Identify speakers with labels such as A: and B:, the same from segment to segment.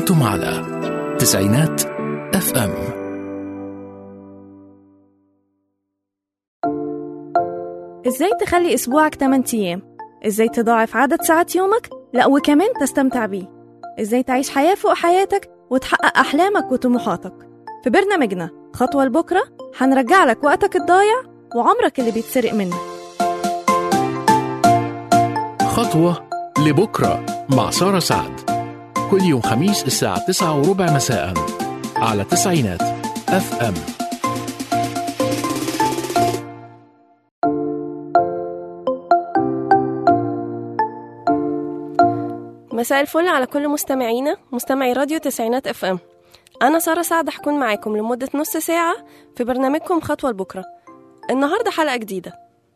A: أنتم على تسعينات اف ام
B: ازاي تخلي اسبوعك 8 ايام ازاي تضاعف عدد ساعات يومك لا وكمان تستمتع بيه ازاي تعيش حياة فوق حياتك وتحقق احلامك وطموحاتك في برنامجنا خطوة لبكرة هنرجع لك وقتك الضايع وعمرك اللي بيتسرق منك
A: خطوة لبكرة مع سارة سعد كل يوم خميس الساعة تسعة وربع مساء على تسعينات اف ام
C: مساء الفل على كل مستمعينا مستمعي راديو تسعينات اف ام انا ساره سعد هكون معاكم لمده نص ساعه في برنامجكم خطوه لبكره النهارده حلقه جديده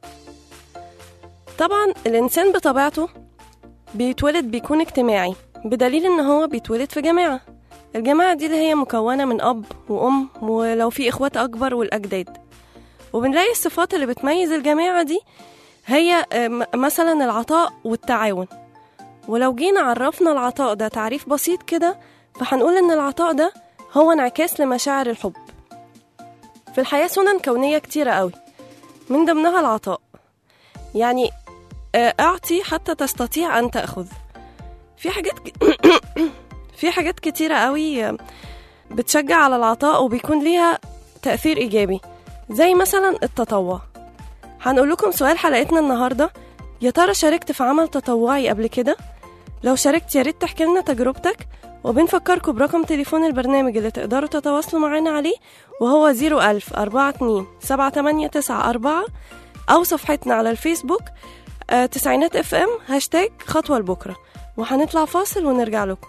C: طبعا الانسان بطبيعته بيتولد بيكون اجتماعي بدليل ان هو بيتولد في جماعه الجماعه دي اللي هي مكونه من اب وام ولو في اخوات اكبر والاجداد وبنلاقي الصفات اللي بتميز الجماعه دي هي آه، م- مثلا العطاء والتعاون ولو جينا عرفنا العطاء ده تعريف بسيط كده فهنقول إن العطاء ده هو انعكاس لمشاعر الحب في الحياة سنن كونية كتيرة قوي من ضمنها العطاء يعني آه، أعطي حتى تستطيع أن تأخذ في حاجات ك... في حاجات كتيرة قوي آه، بتشجع على العطاء وبيكون ليها تأثير إيجابي زي مثلا التطوع هنقول لكم سؤال حلقتنا النهاردة يا ترى شاركت في عمل تطوعي قبل كده؟ لو شاركت يا ريت تحكي لنا تجربتك وبنفكركم برقم تليفون البرنامج اللي تقدروا تتواصلوا معانا عليه وهو 01000 42 7894 أو صفحتنا على الفيسبوك آه، تسعينات اف ام هاشتاج خطوة لبكرة وهنطلع فاصل ونرجع لكم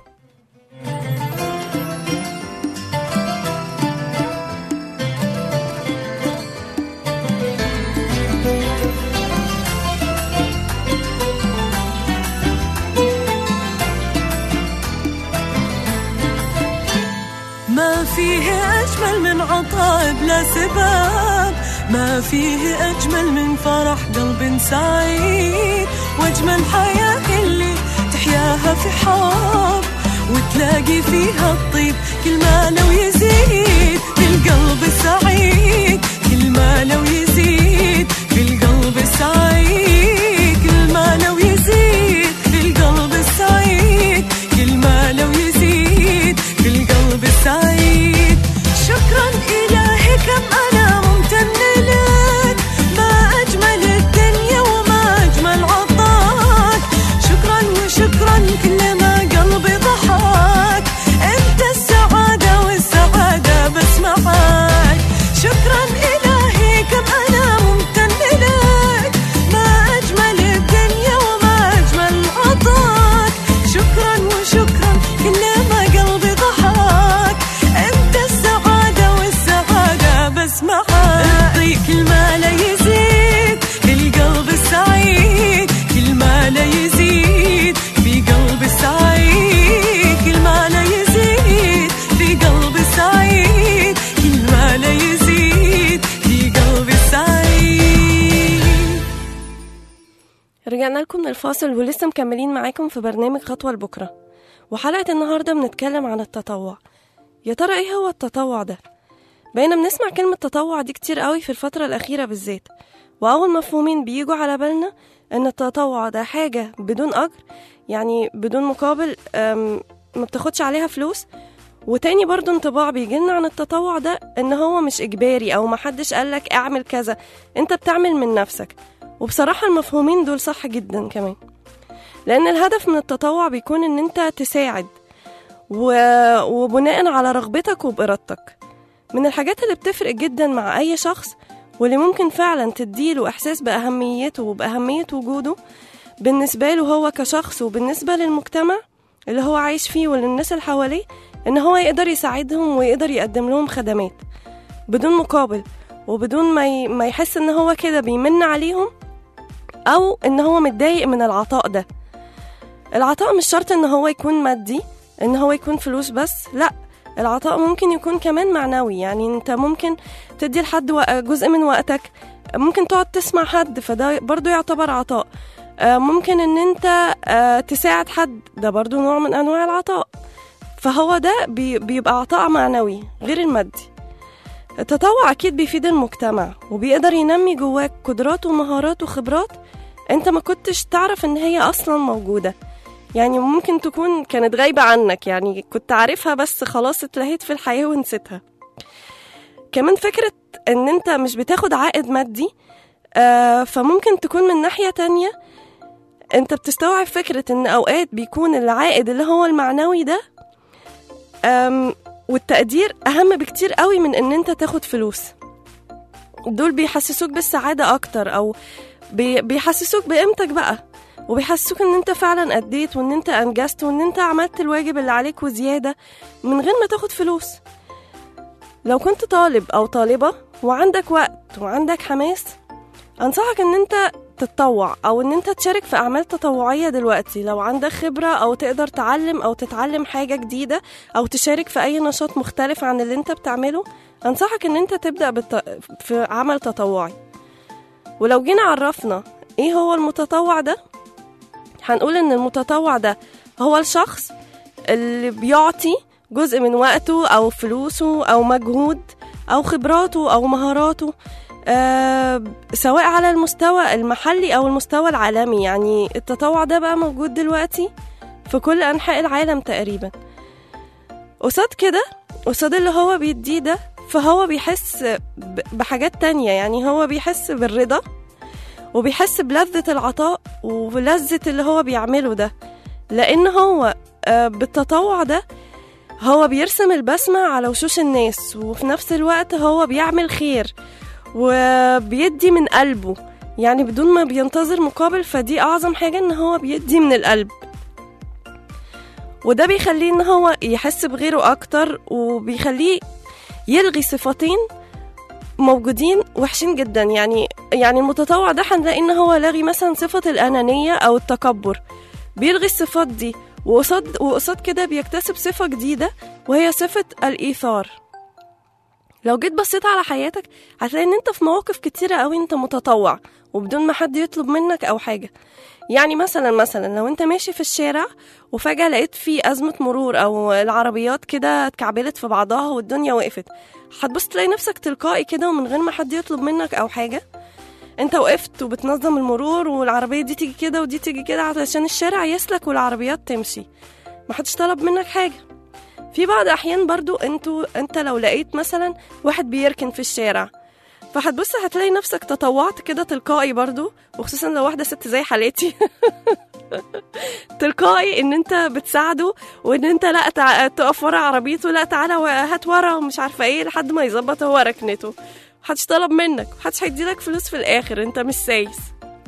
D: ما فيه أجمل من عطاء بلا سبب ما فيه أجمل من فرح قلب سعيد وأجمل حياة اللي تحياها في حب وتلاقي فيها الطيب كل ما لو يزيد في القلب السعيد كل ما لو يزيد في القلب السعيد كل ما لو يزيد في القلب السعيد كل ما لو يزيد في القلب السعيد شكرا إلهي كم أنا ممتن لك ما أجمل الدنيا وما أجمل عطاك شكرا وشكرا كل ما قلبي ضحك أنت السعادة والسعادة بس معاك شكرا إلهي كم أنا ممتن لك ما أجمل الدنيا وما أجمل عطاك شكرا وشكرا كل ما قلبي ضحك أنت السعادة والسعادة بس معاك اعطي كل ما لا يزيد في القلب السعيد كل ما لا يزيد في قلب السعيد كل ما لا يزيد في قلب السعيد كل ما لا يزيد في قلب السعيد
C: رجعنا لكم من الفاصل ولسه مكملين معاكم في برنامج خطوة لبكرة وحلقة النهاردة بنتكلم عن التطوع يا ترى ايه هو التطوع ده؟ بقينا بنسمع كلمة تطوع دي كتير قوي في الفترة الأخيرة بالذات وأول مفهومين بيجوا على بالنا إن التطوع ده حاجة بدون أجر يعني بدون مقابل أم، ما بتاخدش عليها فلوس وتاني برضو انطباع بيجيلنا عن التطوع ده إن هو مش إجباري أو محدش قالك اعمل كذا انت بتعمل من نفسك وبصراحة المفهومين دول صح جدا كمان لأن الهدف من التطوع بيكون إن أنت تساعد و... وبناء على رغبتك وبإرادتك من الحاجات اللي بتفرق جدا مع أي شخص واللي ممكن فعلا تديله إحساس بأهميته وبأهمية وجوده بالنسبة له هو كشخص وبالنسبة للمجتمع اللي هو عايش فيه وللناس اللي حواليه إن هو يقدر يساعدهم ويقدر يقدم لهم خدمات بدون مقابل وبدون ما ي... ما يحس إن هو كده بيمن عليهم أو إن هو متضايق من العطاء ده العطاء مش شرط إن هو يكون مادي إن هو يكون فلوس بس لأ العطاء ممكن يكون كمان معنوي يعني انت ممكن تدي لحد وق- جزء من وقتك ممكن تقعد تسمع حد فده برضو يعتبر عطاء آه، ممكن ان انت آه، تساعد حد ده برضو نوع من انواع العطاء فهو ده بي بيبقى عطاء معنوي غير المادي التطوع أكيد بيفيد المجتمع وبيقدر ينمي جواك قدرات ومهارات وخبرات انت ما كنتش تعرف ان هي اصلا موجودة يعني ممكن تكون كانت غايبة عنك يعني كنت عارفها بس خلاص اتلهيت في الحياة ونسيتها كمان فكرة ان انت مش بتاخد عائد مادي آه فممكن تكون من ناحية تانية انت بتستوعب فكرة ان اوقات بيكون العائد اللي هو المعنوي ده آم، والتقدير اهم بكتير قوي من ان انت تاخد فلوس دول بيحسسوك بالسعادة اكتر او بي- بيحسسوك بقيمتك بقى وبيحسسوك ان انت فعلا اديت وان انت انجزت وان انت عملت الواجب اللي عليك وزيادة من غير ما تاخد فلوس لو كنت طالب او طالبة وعندك وقت وعندك حماس انصحك ان انت تتطوع او ان انت تشارك في اعمال تطوعية دلوقتي لو عندك خبرة او تقدر تعلم او تتعلم حاجة جديدة او تشارك في اي نشاط مختلف عن اللي انت بتعمله انصحك ان انت تبدأ بالت... في عمل تطوعي ولو جينا عرفنا ايه هو المتطوع ده هنقول ان المتطوع ده هو الشخص اللي بيعطي جزء من وقته او فلوسه او مجهود او خبراته او مهاراته آه سواء على المستوى المحلي او المستوى العالمي يعني التطوع ده بقى موجود دلوقتي في كل انحاء العالم تقريبا قصاد كده قصاد اللي هو بيديه ده فهو بيحس ب- بحاجات تانية يعني هو بيحس بالرضا وبيحس بلذة العطاء ولذة اللي هو بيعمله ده لأن هو آه، بالتطوع ده هو بيرسم البسمة على وشوش الناس وفي نفس الوقت هو بيعمل خير وبيدي من قلبه يعني بدون ما بينتظر مقابل فدي أعظم حاجة إن هو بيدي من القلب وده بيخليه إن هو يحس بغيره أكتر وبيخليه يلغي صفتين موجودين وحشين جدا يعني يعني المتطوع ده هنلاقي ان هو لاغي مثلا صفة الأنانية أو التكبر بيلغي الصفات دي وقصاد وقصاد كده بيكتسب صفة جديدة وهي صفة الإيثار لو جيت بصيت على حياتك هتلاقي ان انت في مواقف كتيرة قوي انت متطوع وبدون ما حد يطلب منك او حاجة يعني مثلا مثلا لو انت ماشي في الشارع وفجأة لقيت في أزمة مرور أو العربيات كده اتكعبلت في بعضها والدنيا وقفت هتبص تلاقي نفسك تلقائي كده ومن غير ما حد يطلب منك أو حاجة انت وقفت وبتنظم المرور والعربية دي تيجي كده ودي تيجي كده علشان الشارع يسلك والعربيات تمشي محدش طلب منك حاجة في بعض أحيان برضو انتوا انت لو لقيت مثلا واحد بيركن في الشارع فهتبص هتلاقي نفسك تطوعت كده تلقائي برضو وخصوصا لو واحدة ست زي حالتي تلقائي ان انت بتساعده وان انت لا تع... تقف ورا عربيته لا تعالى و- هات ورا ومش عارفه ايه لحد ما يظبط هو ركنته محدش طلب منك محدش هيديلك فلوس في الاخر انت مش سايس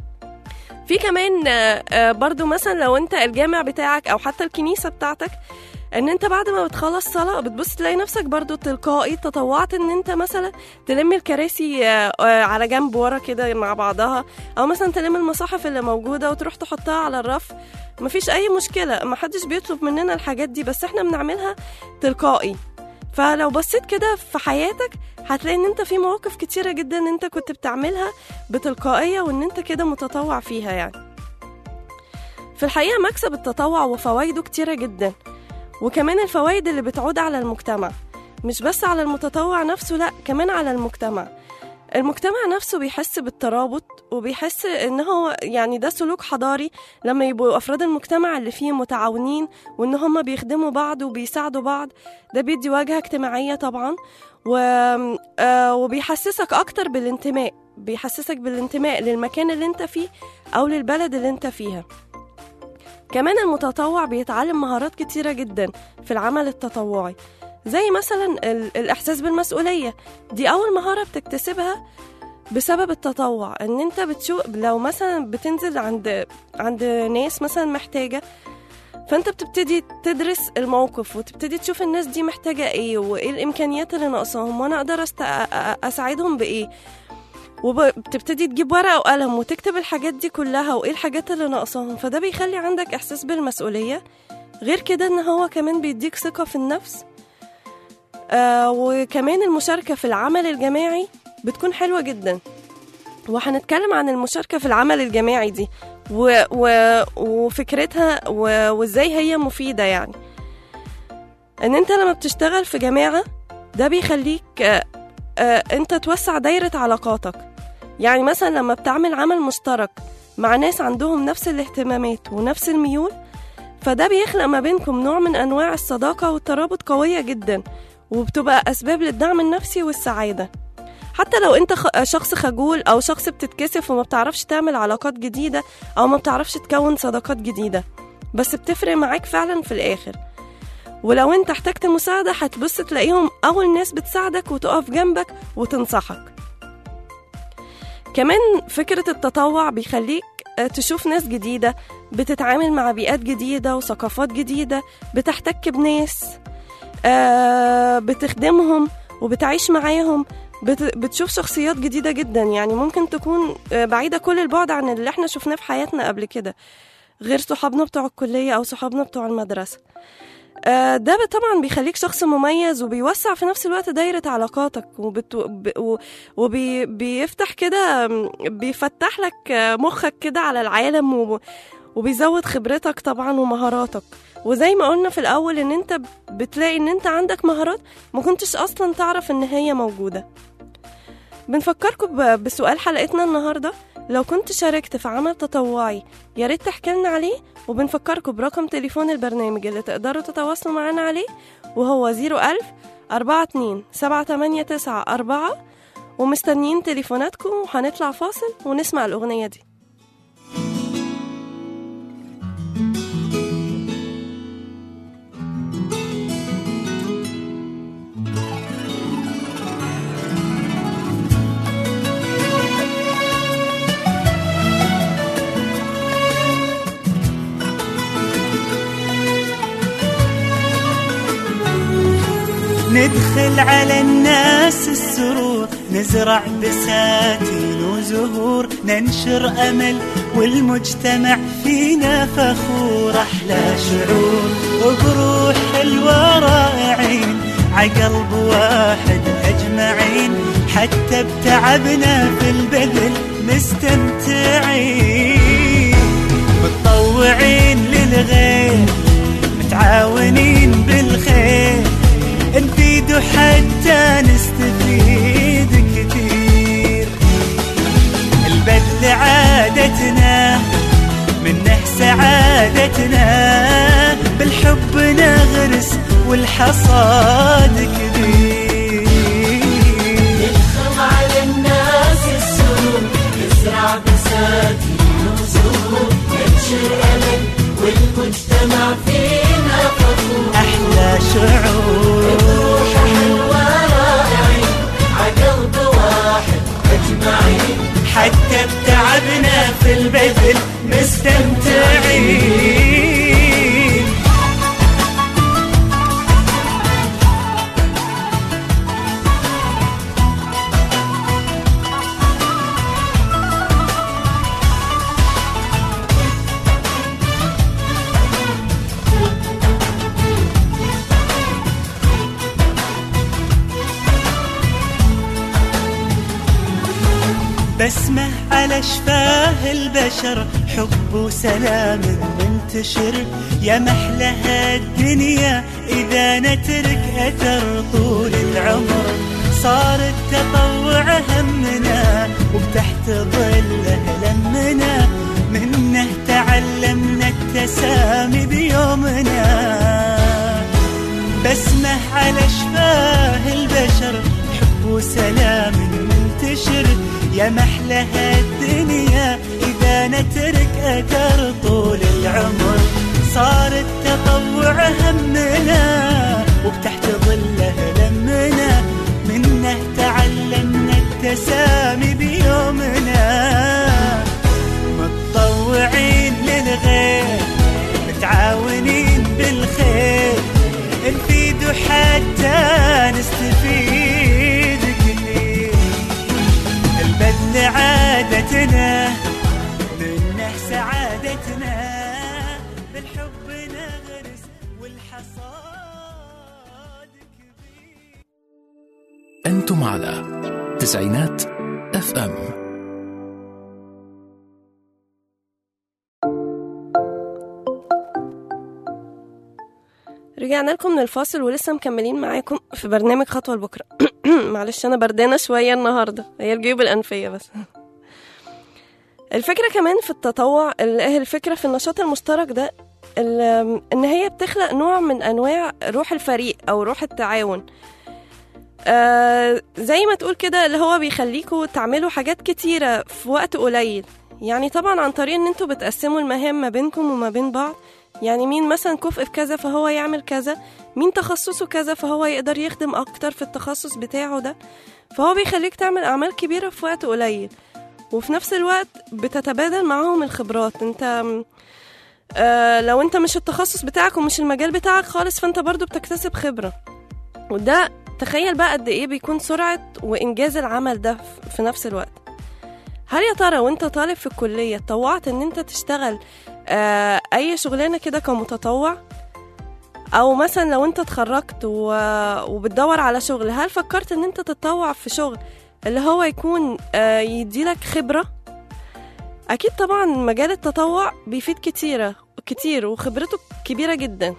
C: في كمان آه، آه، برضو مثلا لو انت الجامع بتاعك او حتى الكنيسه بتاعتك ان انت بعد ما بتخلص صلاه بتبص تلاقي نفسك برضو تلقائي تطوعت ان انت مثلا تلم الكراسي آه، آه، على جنب ورا كده مع بعضها او مثلا تلم المصاحف اللي موجوده وتروح تحطها على الرف مفيش اي مشكله محدش بيطلب مننا الحاجات دي بس احنا بنعملها تلقائي فلو بصيت كده في حياتك هتلاقي ان انت في مواقف كتيره جدا انت كنت بتعملها بتلقائيه وان انت كده متطوع فيها يعني في الحقيقه مكسب التطوع وفوائده كتيره جدا وكمان الفوائد اللي بتعود على المجتمع مش بس على المتطوع نفسه لا كمان على المجتمع المجتمع نفسه بيحس بالترابط وبيحس ان هو يعني ده سلوك حضاري لما يبقوا افراد المجتمع اللي فيه متعاونين وان هم بيخدموا بعض وبيساعدوا بعض ده بيدي واجهة اجتماعية طبعا و... آه وبيحسسك اكتر بالانتماء بيحسسك بالانتماء للمكان اللي انت فيه او للبلد اللي انت فيها كمان المتطوع بيتعلم مهارات كتيرة جدا في العمل التطوعي زي مثلا ال- الإحساس بالمسؤولية دي أول مهارة بتكتسبها بسبب التطوع ان انت بتشوف لو مثلا بتنزل عند عند ناس مثلا محتاجة فانت بتبتدي تدرس الموقف وتبتدي تشوف الناس دي محتاجة ايه وايه الامكانيات اللي ناقصاهم وانا اقدر أست... أ- أ- اساعدهم بايه وبتبتدي تجيب ورقة وقلم وتكتب الحاجات دي كلها وايه الحاجات اللي ناقصاهم فده بيخلي عندك احساس بالمسؤولية غير كده ان هو كمان بيديك ثقة في النفس آه وكمان المشاركة في العمل الجماعي بتكون حلوة جدا وهنتكلم عن المشاركة في العمل الجماعي دي و و وفكرتها و وازاي هي مفيدة يعني ان انت لما بتشتغل في جماعة ده بيخليك آه، آه، انت توسع دايرة علاقاتك يعني مثلا لما بتعمل عمل مشترك مع ناس عندهم نفس الاهتمامات ونفس الميول فده بيخلق ما بينكم نوع من انواع الصداقة والترابط قوية جدا وبتبقى اسباب للدعم النفسي والسعادة حتى لو انت خ- شخص خجول او شخص بتتكسف وما بتعرفش تعمل علاقات جديدة او ما بتعرفش تكون صداقات جديدة بس بتفرق معاك فعلا في الاخر ولو انت احتجت مساعدة هتبص تلاقيهم اول ناس بتساعدك وتقف جنبك وتنصحك كمان فكرة التطوع بيخليك آه، تشوف ناس جديدة بتتعامل مع بيئات جديدة وثقافات جديدة بتحتك بناس آه، بتخدمهم وبتعيش معاهم بت- بتشوف شخصيات جديدة جدا يعني ممكن تكون آه، بعيدة كل البعد عن اللي احنا شفناه في حياتنا قبل كده غير صحابنا بتوع الكلية أو صحابنا بتوع المدرسة آه، ده طبعا بيخليك شخص مميز وبيوسع في نفس الوقت دايرة علاقاتك وبت... ب- و- وبيفتح كده م، بيفتح لك آه، مخك كده على العالم وب... وبيزود خبرتك طبعا ومهاراتك وزي ما قلنا في الأول إن أنت بتلاقي إن أنت عندك مهارات ما كنتش أصلا تعرف إن هي موجودة بنفكركم ب- بسؤال حلقتنا النهاردة لو كنت شاركت في عمل تطوعي يا ريت تحكي لنا عليه وبنفكركم برقم تليفون البرنامج اللي تقدروا تتواصلوا معنا عليه وهو 01000 42 789 4 ومستنيين تليفوناتكم وهنطلع فاصل ونسمع الأغنية دي
E: ندخل على الناس السرور نزرع بساتين وزهور ننشر أمل والمجتمع فينا فخور أحلى شعور وبروح حلوة رائعين عقلب واحد أجمعين حتى بتعبنا في البذل مستمتعين متطوعين للغير متعاونين بالخير نفيد حتى نستفيد كثير البذل عادتنا منه سعادتنا بالحب نغرس والحصاد كبير
F: ندخل على الناس السرور نزرع بساتين وزهور ننشر أمل والمجتمع فينا فخور
E: أحلى شعور
F: روح حلوة رائعين عقلب واحد أجمعين
E: حتى بتعبنا في البذل مستمتعين بسمة على شفاه البشر حب وسلام منتشر يا محلها الدنيا إذا نترك أثر طول العمر صار التطوع همنا وبتحت ظله لمنا منه تعلمنا التسامي بيومنا بسمة على شفاه البشر حب وسلام منتشر يا محلها الدنيا إذا نترك أثر طول العمر صار التطوع همنا وبتحت ظله لمنا منه تعلمنا التسامي بيومنا متطوعين للغير متعاونين بالخير نفيد حتى نستفيد كثير البذل عادتنا منه سعادتنا بالحب نغرس والحصاد كبير
A: أنتم على تسعينات اف ام
C: رجعنا لكم من الفاصل ولسه مكملين معاكم في برنامج خطوة لبكرة معلش أنا بردانة شوية النهاردة هي الجيوب الأنفية بس الفكرة كمان في التطوع ال- هي الفكرة في النشاط المشترك ده ال- إن هي بتخلق نوع من أنواع روح الفريق أو روح التعاون آه زي ما تقول كده اللي هو بيخليكوا تعملوا حاجات كتيرة في وقت قليل يعني طبعا عن طريق ان انتوا بتقسموا المهام ما بينكم وما بين بعض يعني مين مثلا كفء في كذا فهو يعمل كذا مين تخصصه كذا فهو يقدر يخدم اكتر في التخصص بتاعه ده فهو بيخليك تعمل اعمال كبيرة في وقت قليل وفي نفس الوقت بتتبادل معاهم الخبرات انت آه لو انت مش التخصص بتاعك ومش المجال بتاعك خالص فانت برضو بتكتسب خبرة وده تخيل بقى قد ايه بيكون سرعة وانجاز العمل ده ف- في نفس الوقت هل يا ترى وانت طالب في الكلية طوعت ان انت تشتغل آه اي شغلانة كده كمتطوع او مثلا لو انت اتخرجت و... وبتدور على شغل هل فكرت ان انت تتطوع في شغل اللي هو يكون آه يديلك خبرة اكيد طبعا مجال التطوع بيفيد كتيرة كتير وخبرته كبيرة جدا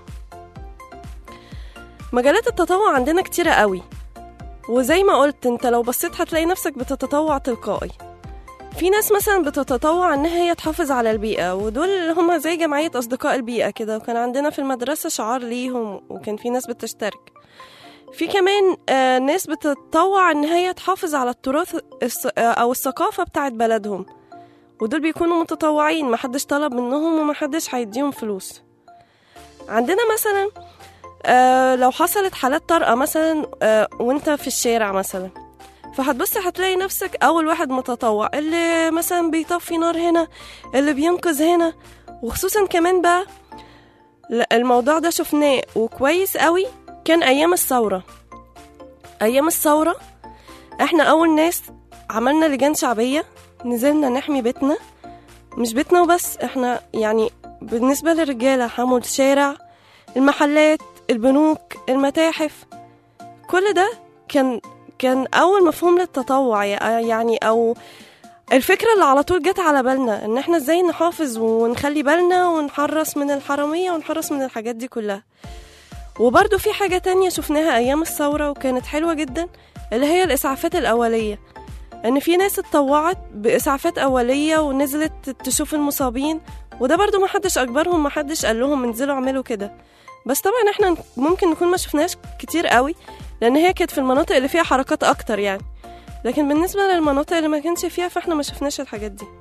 C: مجالات التطوع عندنا كتيرة قوي وزي ما قلت انت لو بصيت هتلاقي نفسك بتتطوع تلقائي في ناس مثلا بتتطوع ان هي تحافظ على البيئة ودول اللي هم زي جمعية اصدقاء البيئة كده وكان عندنا في المدرسة شعار ليهم وكان في ناس بتشترك في كمان آه ناس بتتطوع ان هي تحافظ على التراث الس- آه، او الثقافة بتاعت بلدهم ودول بيكونوا متطوعين محدش طلب منهم ومحدش هيديهم فلوس عندنا مثلا آه لو حصلت حالات طارئة مثلا آه وانت في الشارع مثلا فهتبص هتلاقي نفسك أول واحد متطوع اللي مثلا بيطفي نار هنا اللي بينقذ هنا وخصوصا كمان بقى لا، الموضوع ده شفناه وكويس قوي كان أيام الثورة أيام الثورة احنا أول ناس عملنا لجان شعبية نزلنا نحمي بيتنا مش بيتنا وبس احنا يعني بالنسبة للرجالة حموا الشارع المحلات البنوك المتاحف كل ده كان كان أول مفهوم للتطوع يع- يعني أو الفكرة اللي على طول جت على بالنا إن إحنا إزاي نحافظ ونخلي بالنا ونحرص من الحرامية ونحرص من الحاجات دي كلها وبرضو في حاجة تانية شفناها أيام الثورة وكانت حلوة جدا اللي هي الإسعافات الأولية إن في ناس اتطوعت بإسعافات أولية ونزلت تشوف المصابين وده برضو محدش أجبرهم محدش قال لهم انزلوا اعملوا كده بس طبعا احنا ممكن نكون ما شفناش كتير قوي لان هي كانت في المناطق اللي فيها حركات اكتر يعني لكن بالنسبه للمناطق اللي ما كانش فيها فاحنا ما شفناش الحاجات دي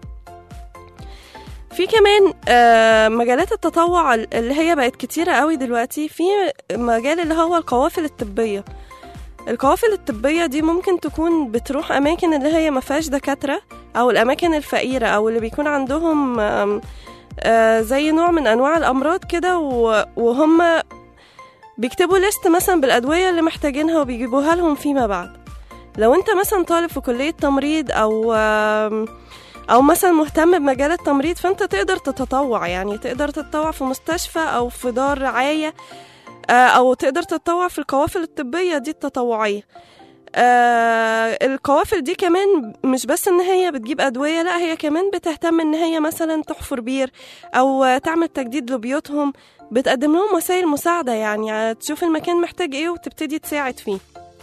C: في كمان آه، مجالات التطوع اللي هي بقت كتيرة قوي دلوقتي في مجال اللي هو القوافل الطبية القوافل الطبية دي ممكن تكون بتروح أماكن اللي هي ما فيهاش دكاترة أو الأماكن الفقيرة أو اللي بيكون عندهم آم، آه، زي نوع من أنواع الأمراض كده و- وهم بيكتبوا ليست مثلا بالأدوية اللي محتاجينها وبيجيبوها لهم فيما بعد لو انت مثلا طالب في كلية تمريض أو آم، أو مثلا مهتم بمجال التمريض فانت تقدر تتطوع يعني تقدر تتطوع في مستشفى أو في دار رعاية آه، أو تقدر تتطوع في القوافل الطبية دي التطوعية آه القوافل دي كمان مش بس ان هي بتجيب ادويه لا هي كمان بتهتم ان هي مثلا تحفر بير او آه، تعمل تجديد لبيوتهم بتقدم لهم وسائل مساعده يعني آه، تشوف المكان محتاج ايه وتبتدي تساعد فيه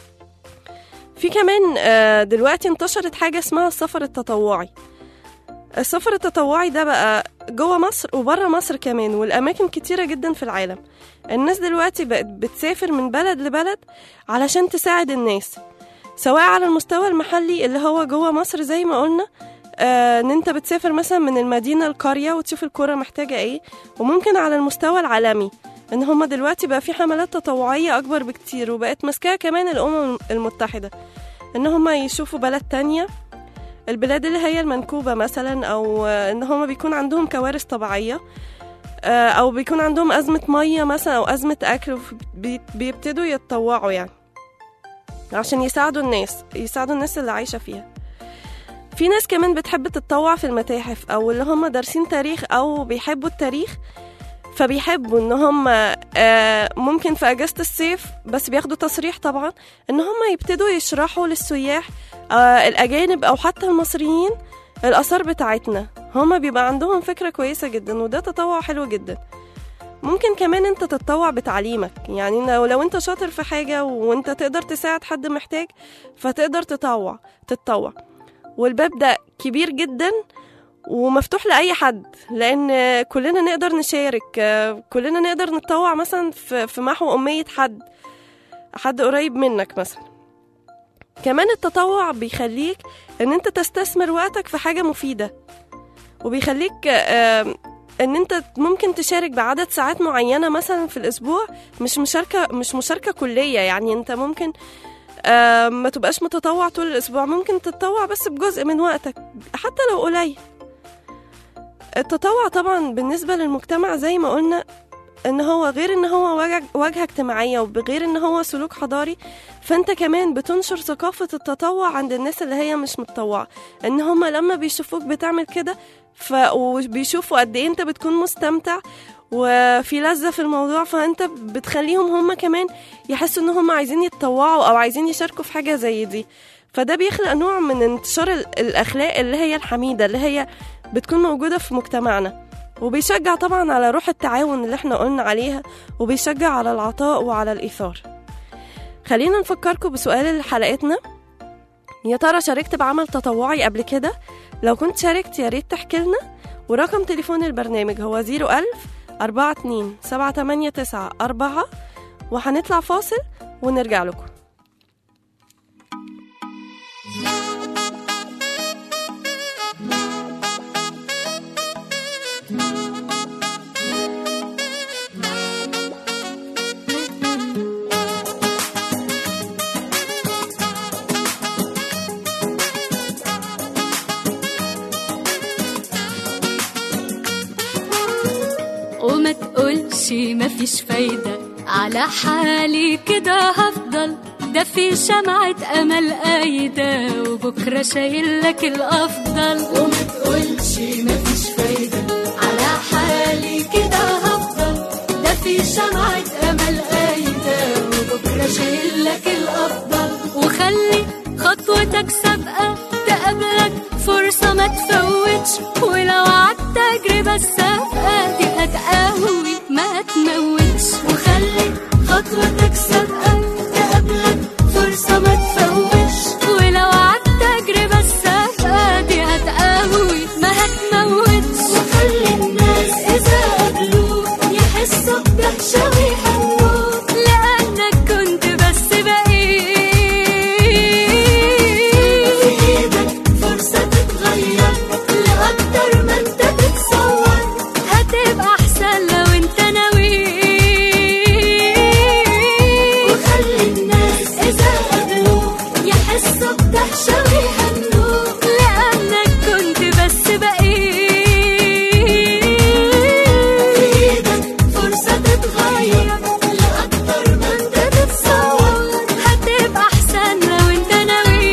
C: في كمان آه، دلوقتي انتشرت حاجه اسمها السفر التطوعي السفر التطوعي ده بقى جوه مصر وبره مصر كمان والاماكن كتيره جدا في العالم الناس دلوقتي بقت بتسافر من بلد لبلد علشان تساعد الناس سواء على المستوى المحلي اللي هو جوه مصر زي ما قلنا آه ان انت بتسافر مثلا من المدينة القرية وتشوف القرى محتاجة ايه وممكن على المستوى العالمي ان هما دلوقتي بقى في حملات تطوعية اكبر بكتير وبقت ماسكاها كمان الامم المتحدة ان هما يشوفوا بلد تانية البلاد اللي هي المنكوبة مثلا او آه، ان هما بيكون عندهم كوارث طبيعية آه، او بيكون عندهم ازمة مية مثلا او ازمة اكل بي- بيبتدوا يتطوعوا يعني عشان يساعدوا الناس يساعدوا الناس اللي عايشة فيها في ناس كمان بتحب تتطوع في المتاحف او اللي هم دارسين تاريخ او بيحبوا التاريخ فبيحبوا ان هم آه، ممكن في اجازة الصيف بس بياخدوا تصريح طبعا ان هم يبتدوا يشرحوا للسياح آه، الاجانب او حتى المصريين الاثار بتاعتنا هم بيبقى عندهم فكرة كويسة جدا وده تطوع حلو جدا ممكن كمان انت تتطوع بتعليمك يعني لو لو انت شاطر في حاجة وانت تقدر تساعد حد محتاج فتقدر تطوع تتطوع والباب ده كبير جدا ومفتوح لأي حد لأن كلنا نقدر نشارك كلنا نقدر نتطوع مثلا في في محو أمية حد حد قريب منك مثلا كمان التطوع بيخليك ان انت تستثمر وقتك في حاجة مفيدة وبيخليك آم، ان انت ممكن تشارك بعدد ساعات معينة مثلا في الاسبوع مش مشاركة مش مشاركة كلية يعني انت ممكن آم، ما تبقاش متطوع طول الاسبوع ممكن تتطوع بس بجزء من وقتك حتى لو قليل التطوع طبعا بالنسبة للمجتمع زي ما قلنا ان هو غير ان هو وجه- واجهة اجتماعية وبغير ان هو سلوك حضاري فانت كمان بتنشر ثقافة التطوع عند الناس اللي هي مش متطوعة ان هما لما بيشوفوك بتعمل كده ف... وبيشوفوا قد ايه انت بتكون مستمتع وفي لذة في الموضوع فانت بتخليهم هما كمان يحسوا ان هما عايزين يتطوعوا او عايزين يشاركوا في حاجة زي دي فده بيخلق نوع من انتشار ال- الاخلاق اللي هي الحميدة اللي هي بتكون موجودة في مجتمعنا وبيشجع طبعا على روح التعاون اللي احنا قلنا عليها وبيشجع على العطاء وعلى الإيثار خلينا نفكركم بسؤال حلقتنا يا ترى شاركت بعمل تطوعي قبل كده لو كنت شاركت يا ريت تحكي لنا ورقم تليفون البرنامج هو 01000 42 789 4 وهنطلع فاصل ونرجع لكم
G: وما تقولش مفيش فايدة على حالي كده هفضل ده في شمعة أمل قايدة وبكرة شايل لك الأفضل وما تقولش مفيش فايدة على حالي كده هفضل ده في شمعة أمل قايدة وبكرة شايل لك الأفضل وخلي خطوتك سابقة تقابلك فرصة ما تفوتش ولو عدت تجربة السابقة دي هتقوي ما تموتش وخلي خطوتك سابقة تقابلك فرصة ما تفوتش ولو عدت تجربة السابقة دي هتقوي ما هتموتش وخلي الناس إذا قابلوك يحسوا بدهشة ويهنوك لأنك كنت بس بقيت في إيدك فرصة تتغير لأكتر ما أنت تتصور هتبقى أحسن لو أنت ناوي وخلي الناس إذا قابلوك يحسوا بدهشة ويهنوك لأنك كنت بس بقيت في إيدك فرصة تتغير لأكتر ما أنت تتصور هتبقى أحسن لو أنت ناوي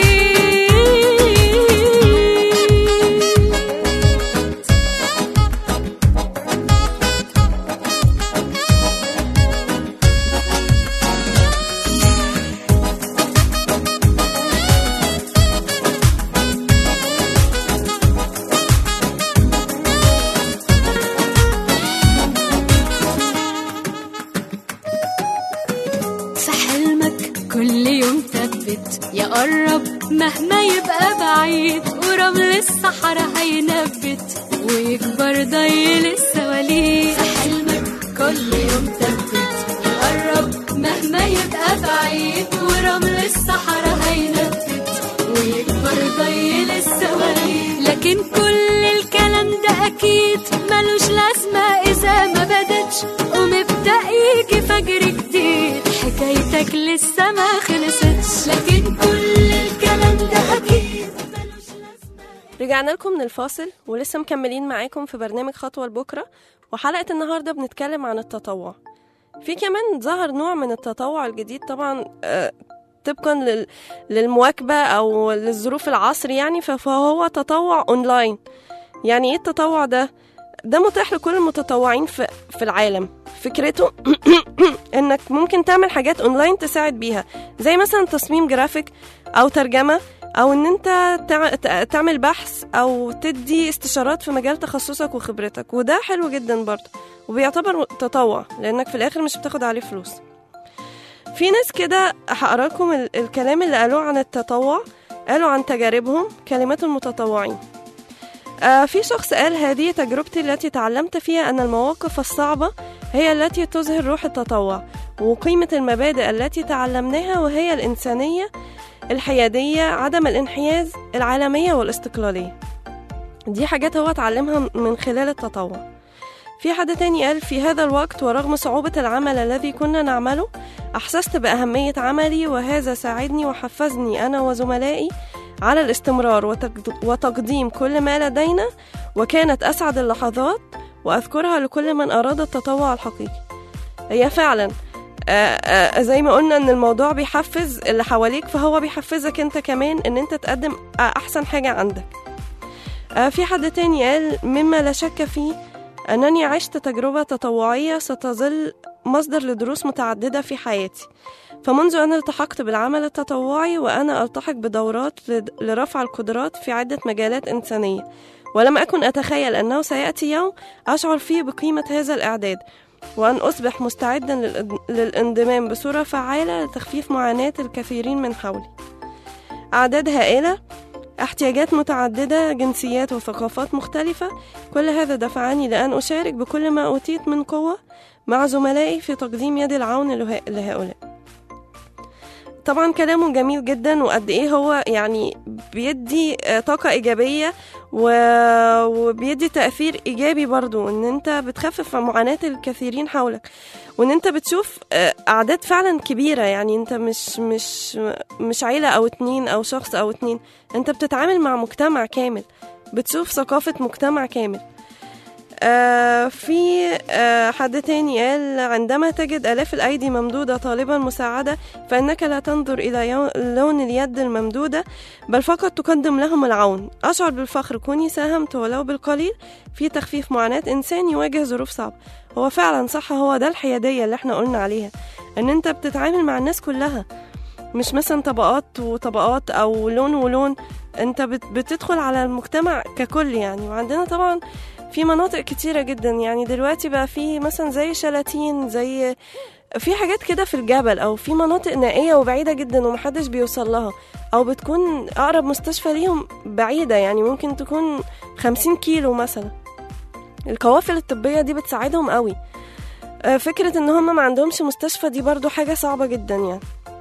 G: في حلمك كل يوم ثبت يا قرب مهما يبقى بعيد ورمل الصحراء هينبت ويكبر ضيل السواليف في حلمك كل يوم ثبت يا قرب مهما يبقى بعيد ورمل الصحراء هينبت ويكبر ضيل السواليف لكن كل الكلام ده اكيد ملوش لازمه اذا ما بدتش ومبدا يجي فجر جديد حكايتك لسه ما خلصتش لكن كل الكلام ده اكيد ملوش لازمه
C: رجعنا لكم من الفاصل ولسه مكملين معاكم في برنامج خطوة لبكرة وحلقة النهاردة بنتكلم عن التطوع في كمان ظهر نوع من التطوع الجديد طبعا آه، طبقا لل- للمواكبة أو للظروف العصر يعني ف- فهو تطوع أونلاين يعني إيه التطوع ده؟ ده متاح لكل المتطوعين في, في العالم فكرته انك ممكن تعمل حاجات اونلاين تساعد بيها زي مثلا تصميم جرافيك او ترجمه او ان انت تع- تع- تعمل بحث او تدي استشارات في مجال تخصصك وخبرتك وده حلو جدا برضه وبيعتبر تطوع لأنك في الآخر مش بتاخد عليه فلوس في ناس كده هقرا لكم ال- الكلام اللي قالوه عن التطوع قالوا عن تجاربهم كلمات المتطوعين آه في شخص قال هذه تجربتي التي تعلمت فيها أن المواقف الصعبة هي التي تظهر روح التطوع وقيمة المبادئ التي تعلمناها وهي الإنسانية الحيادية عدم الانحياز العالمية والاستقلالية دي حاجات هو اتعلمها من خلال التطوع في حد تاني قال في هذا الوقت ورغم صعوبة العمل الذي كنا نعمله أحسست بأهمية عملي وهذا ساعدني وحفزني أنا وزملائي على الاستمرار وتقد- وتقديم كل ما لدينا وكانت أسعد اللحظات وأذكرها لكل من أراد التطوع الحقيقي هي فعلا آه، آه، زي ما قلنا ان الموضوع بيحفز اللي حواليك فهو بيحفزك انت كمان ان انت تقدم آه، احسن حاجة عندك آه، في حد تاني قال مما لا شك فيه أنني عشت تجربة تطوعية ستظل مصدر لدروس متعددة في حياتي فمنذ أن التحقت بالعمل التطوعي وأنا ألتحق بدورات لد- لرفع القدرات في عدة مجالات إنسانية ولم أكن أتخيل أنه سيأتي يوم أشعر فيه بقيمة هذا الإعداد وأن أصبح مستعدا للإد- للانضمام بصورة فعالة لتخفيف معاناة الكثيرين من حولي أعداد هائلة احتياجات متعددة جنسيات وثقافات مختلفة كل هذا دفعني لأن أشارك بكل ما أوتيت من قوة مع زملائي في تقديم يد العون له- لهؤلاء طبعا كلامه جميل جدا وقد ايه هو يعني بيدي آه، طاقة إيجابية و- وبيدي تأثير إيجابي برضو إن أنت بتخفف معاناة الكثيرين حولك وإن أنت بتشوف آه، أعداد فعلا كبيرة يعني أنت مش مش مش عيلة أو اتنين أو شخص أو اتنين أنت بتتعامل مع مجتمع كامل بتشوف ثقافة مجتمع كامل آه في آه حد تاني قال عندما تجد آلاف الأيدي ممدودة طالبا مساعدة فإنك لا تنظر إلى يو- لون اليد الممدودة بل فقط تقدم لهم العون أشعر بالفخر كوني ساهمت ولو بالقليل في تخفيف معاناة إنسان يواجه ظروف صعبة هو فعلا صح هو ده الحيادية اللي احنا قلنا عليها إن أنت بتتعامل مع الناس كلها مش مثلا طبقات وطبقات أو لون ولون أنت بت- بتدخل على المجتمع ككل يعني وعندنا طبعا في مناطق كتيرة جدا يعني دلوقتي بقى في مثلا زي شلاتين زي في حاجات كده في الجبل او في مناطق نائية وبعيدة جدا ومحدش بيوصل لها او بتكون اقرب مستشفى ليهم بعيدة يعني ممكن تكون خمسين كيلو مثلا القوافل الطبية دي بتساعدهم قوي آه، فكرة ان هم ما عندهمش مستشفى دي برضو حاجة صعبة جدا يعني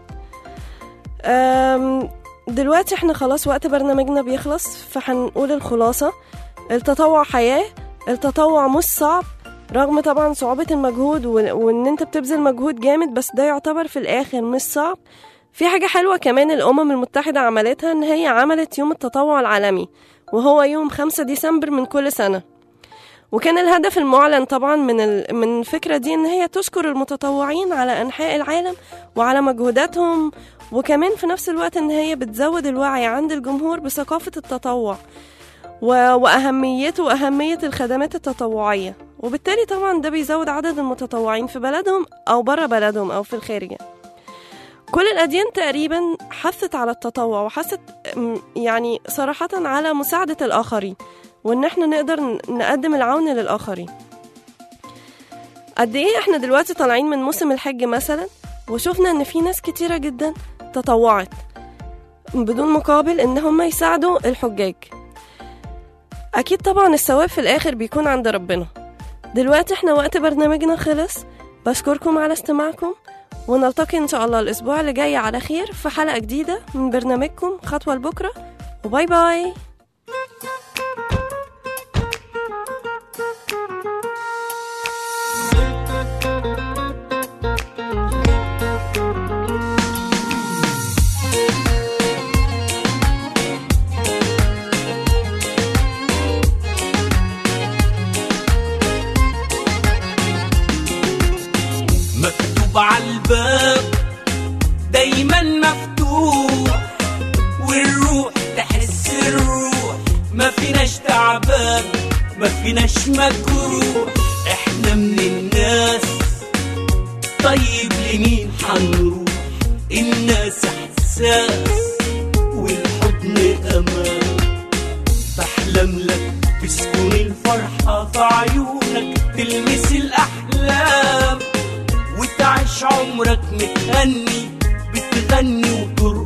C: آم، دلوقتي احنا خلاص وقت برنامجنا بيخلص فهنقول الخلاصة التطوع حياة التطوع مش صعب رغم طبعا صعوبة المجهود و- وان انت بتبذل مجهود جامد بس ده يعتبر في الاخر مش صعب في حاجة حلوة كمان الأمم المتحدة عملتها إن هي عملت يوم التطوع العالمي وهو يوم 5 ديسمبر من كل سنة وكان الهدف المعلن طبعا من ال... من الفكرة دي إن هي تشكر المتطوعين على أنحاء العالم وعلى مجهوداتهم وكمان في نفس الوقت إن هي بتزود الوعي عند الجمهور بثقافة التطوع و... وأهميته وأهمية الخدمات التطوعية وبالتالي طبعا ده بيزود عدد المتطوعين في بلدهم أو برا بلدهم أو في الخارج كل الأديان تقريبا حثت على التطوع وحثت م- يعني صراحة على مساعدة الآخرين وإن احنا نقدر ن- نقدم العون للآخرين قد إيه احنا دلوقتي طالعين من موسم الحج مثلا وشفنا إن في ناس كتيرة جدا تطوعت بدون مقابل إن هم يساعدوا الحجاج أكيد طبعا الثواب في الآخر بيكون عند ربنا دلوقتي احنا وقت برنامجنا خلص بشكركم على استماعكم ونلتقي إن شاء الله الأسبوع اللي جاي على خير في حلقة جديدة من برنامجكم خطوة لبكرة وباي باي
E: مكتوب على الباب دايما مفتوح والروح تحس الروح ما فيناش تعبان ما فيناش مجروح احنا من الناس طيب لمين حنروح الناس احساس والحضن امان بحلم لك تسكن الفرحة في عيونك تلمس الأحلام وتعيش عمرك متهني بتغني وترقص